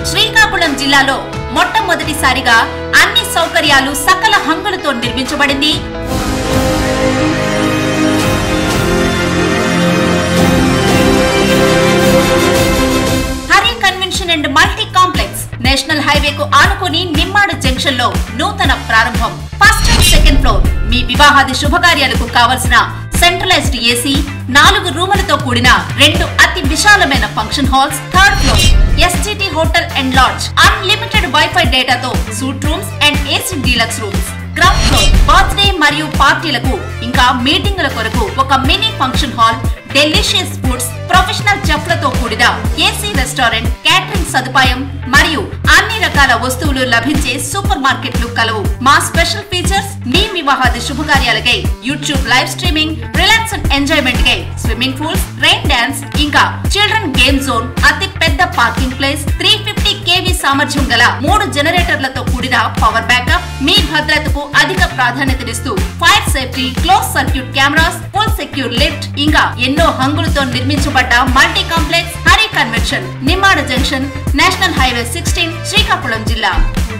శ్రీకాకుళం జిల్లాలో మొట్టమొదటిసారిగా అన్ని సౌకర్యాలు సకల హంగులతో నిర్మించబడింది Hari convention and multi complex national హైవేకు ఆనుకుని నిమ్మాడ జంక్షన్ లో నూతన ప్రారంభం ఫస్ట్ అండ్ సెకండ్ ఫ్లోర్ మీ వివాహాది శుభకార్యాలకు కావలసిన సెంట్రలైజ్డ్ ఏసీ నాలుగు రూములతో కూడిన రెండు అతి విశాలమైన function halls third floor STT hotel and lodge unlimited wifi డేటాతో suite rooms and AC deluxe rooms ground floor birthday మరియు పార్టీలకు ఇంకా మీటింగుల కొరకు ఒక mini function hall delicious foods professional చెఫ్లతో కూడిన ఏసీ రెస్టారెంట్ క్యాటరింగ్ సదుపాయం మరియు అన్ని రకాల వస్తువులు లభించే సూపర్ మార్కెట్లు కలవు మా స్పెషల్ ఫీచర్స్ మీ వివాహాది శుభకార్యాలకై YouTube live streaming relax and ఎంజాయ్మెంట్ కై స్విమ్మింగ్ పూల్స్ రెయిన్ డాన్స్ ఇంకా చిల్డ్రన్ గేమ్ జోన్ అతి పెద్ద parking place three fifty KV సామర్థ్యం గల మూడు జనరేటర్లతో కూడిన పవర్ బ్యాకప్ మీ భద్రతకు అధిక ప్రాధాన్యతనిస్తూ fire safety close circuit cameras full secure lift ఇంకా ఎన్నో హంగులతో నిర్మించబడ్డ multi complex Hari convention Nimmada junction national highway sixteen Srikakulam జిల్లా